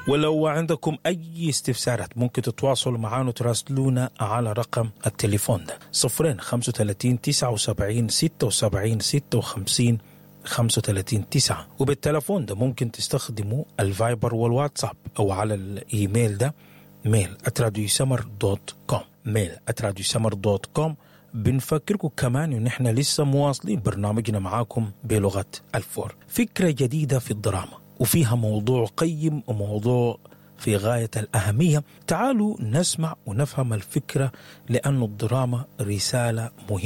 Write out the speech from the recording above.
ولو عندكم أي استفسارات ممكن تتواصلوا معنا وتراسلونا على رقم التليفون ده صفرين 35 79 76 56 35 9 وبالتلفون ده ممكن تستخدموا الفايبر والواتساب أو على الإيميل ده ميل @radiosummer دوت كوم ميل @radiosummer دوت كوم بنفكركم كمان ان احنا لسه مواصلين برنامجنا معاكم بلغه الفور فكره جديده في الدراما وفيها موضوع قيم وموضوع في غايه الاهميه تعالوا نسمع ونفهم الفكره لأن الدراما رساله مهمه